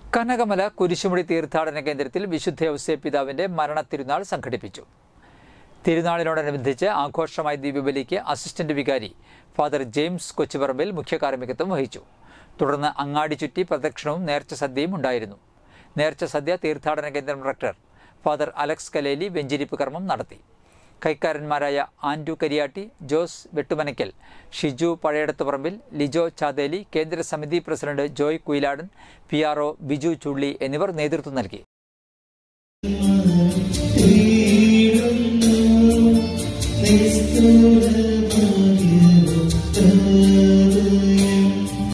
കനകമല കുരിശുമുടി തീർത്ഥാടന കേന്ദ്രത്തിൽ വിശുദ്ധ ഔസേ പിതാവിന്റെ മരണ തിരുനാൾ സംഘടിപ്പിച്ചു തിരുനാളിനോടനുബന്ധിച്ച് ആഘോഷമായ ദീപബലിക്ക് അസിസ്റ്റന്റ് വികാരി ഫാദർ ജെയിംസ് കൊച്ചുപറമ്പിൽ മുഖ്യ കാർമ്മികത്വം വഹിച്ചു തുടർന്ന് അങ്ങാടി ചുറ്റി പ്രദക്ഷിണവും നേർച്ച സദ്യയും ഉണ്ടായിരുന്നു നേർച്ച സദ്യ തീർത്ഥാടന കേന്ദ്രം ഡയറക്ടർ ഫാദർ അലക്സ് കലേലി വെഞ്ചിരിപ്പ് കർമ്മം നടത്തി കൈക്കാരന്മാരായ ആൻഡു കരിയാട്ടി ജോസ് വെട്ടുമനയ്ക്കൽ ഷിജു പഴയടത്തുപറമ്പിൽ ലിജോ ചാതേലി കേന്ദ്ര സമിതി president Joy Kuyiladan P R O Biju Chulli എന്നിവർ നേതൃത്വം നൽകി Cristo